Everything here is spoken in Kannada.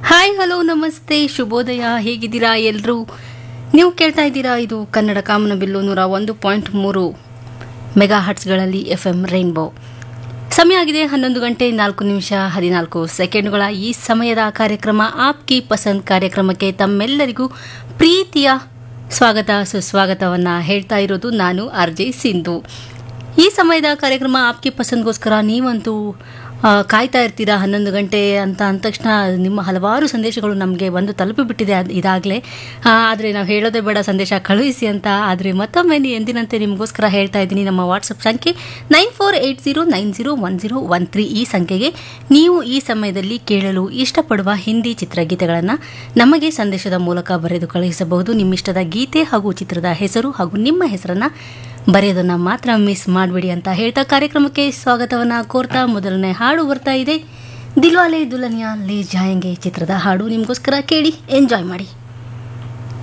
ಹಾಯ್ ಹಲೋ ನಮಸ್ತೆ ಶುಭೋದಯ ಹೇಗಿದ್ದೀರಾ ಎಲ್ಲರೂ ನೀವು ಕೇಳ್ತಾ ಇದ್ದೀರಾ ಇದು ಕನ್ನಡ ಕಾಮನಬಿಲ್ಲು ನೂರ ಒಂದು ಪಾಯಿಂಟ್ ಮೂರು ಮೆಗಾ ಹಟ್ಸ್ಗಳಲ್ಲಿ ಎಫ್ ಎಂ ರೈನ್ಬೋ ಸಮಯ ಆಗಿದೆ ಹನ್ನೊಂದು ಗಂಟೆ ನಾಲ್ಕು ನಿಮಿಷ ಹದಿನಾಲ್ಕು ಸೆಕೆಂಡ್ಗಳ ಈ ಸಮಯದ ಕಾರ್ಯಕ್ರಮ ಆಪ್ ಕಿ ಪಸಂದ್ ಕಾರ್ಯಕ್ರಮಕ್ಕೆ ತಮ್ಮೆಲ್ಲರಿಗೂ ಪ್ರೀತಿಯ ಸ್ವಾಗತ ಸುಸ್ವಾಗತವನ್ನು ಹೇಳ್ತಾ ಇರೋದು ನಾನು ಆರ್ ಜೆ ಸಿಂಧು ಈ ಸಮಯದ ಕಾರ್ಯಕ್ರಮ ಆಪ್ಗೆ ಪಸಂದ್ಗೋಸ್ಕರ ನೀವಂತೂ ಆ, ಕಾಯ್ತಾ ಇರ್ತೀರಾ ಹನ್ನೊಂದು ಗಂಟೆ ಅಂತ ಅಂದ ತಕ್ಷಣ ನಿಮ್ಮ ಹಲವಾರು ಸಂದೇಶಗಳು ನಮಗೆ ಬಂದು ತಲುಪಿಬಿಟ್ಟಿದೆ ಅದ್- ಇದಾಗಲೇ ಆದರೆ ನಾವು ಹೇಳೋದೇ ಬೇಡ ಸಂದೇಶ ಕಳುಹಿಸಿ ಅಂತ ಆದರೆ ಮತ್ತೊಮ್ಮೆ ನೀ ಎಂದಿನಂತೆ ನಿಮಗೋಸ್ಕರ ಹೇಳ್ತಾ ಇದ್ದೀನಿ ನಮ್ಮ ವಾಟ್ಸಪ್ ಸಂಖ್ಯೆ nine four eight zero nine zero one zero one three ಈ ಸಂಖ್ಯೆಗೆ ನೀವು ಈ ಸಮಯದಲ್ಲಿ ಕೇಳಲು ಇಷ್ಟಪಡುವ ಹಿಂದಿ ಚಿತ್ರಗೀತೆಗಳನ್ನು ನಮಗೆ ಸಂದೇಶದ ಮೂಲಕ ಬರೆದು ಕಳುಹಿಸಬಹುದು ನಿಮ್ಮಿಷ್ಟದ ಗೀತೆ ಹಾಗೂ ಚಿತ್ರದ ಹೆಸರು ಹಾಗೂ ನಿಮ್ಮ ಹೆಸರನ್ನು ಬರೆಯೋದನ್ನ ಮಾತ್ರ ಮಿಸ್ ಮಾಡಬೇಡಿ ಅಂತ ಹೇಳ್ತಾ ಕಾರ್ಯಕ್ರಮಕ್ಕೆ ಸ್ವಾಗತವನ್ನ ಕೋರ್ತಾ ಮೊದಲನೇ ಹಾಡು ಬರ್ತಾ ಇದೆ ದಿಲ್ವಾಲೆ ದುಲ್ಹನಿಯಾ ಲೇ ಜಾಯಂಗೆ ಚಿತ್ರದ ಹಾಡು ನಿಮಗೋಸ್ಕರ ಕೇಳಿ ಎಂಜಾಯ್ ಮಾಡಿ